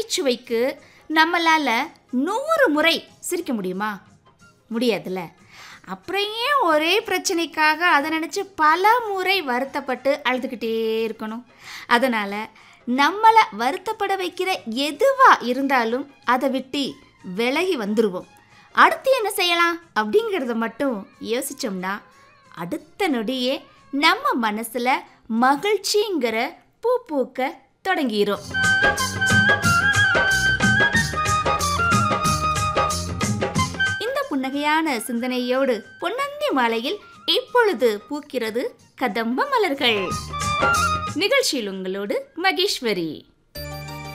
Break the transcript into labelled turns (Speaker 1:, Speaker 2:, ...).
Speaker 1: நகைச்சுவைக்கு நம்மளால் நூறு முறை சிரிக்க முடியுமா முடியாதுல்ல அப்புறம் ஏன் ஒரே பிரச்சனைக்காக அதை நினச்சி பல முறை வருத்தப்பட்டு அழுதுகிட்டே இருக்கணும் அதனால் நம்மளை வருத்தப்பட வைக்கிற எதுவாக இருந்தாலும் அதை விட்டு விலகி வந்துடுவோம் அடுத்து என்ன செய்யலாம் அப்படிங்கிறத மட்டும் யோசிச்சோம்னா அடுத்த நொடியே நம்ம மனசில் மகிழ்ச்சிங்கிற பூ பூக்க தொடங்கிரும் இந்த புன்னகையான சிந்தனையோடு பொன்னந்தி மாலையில் இப்பொழுது பூக்கிறது கதம்ப மலர்கள் நிகழ்ச்சியில் உங்களோடு மகேஸ்வரி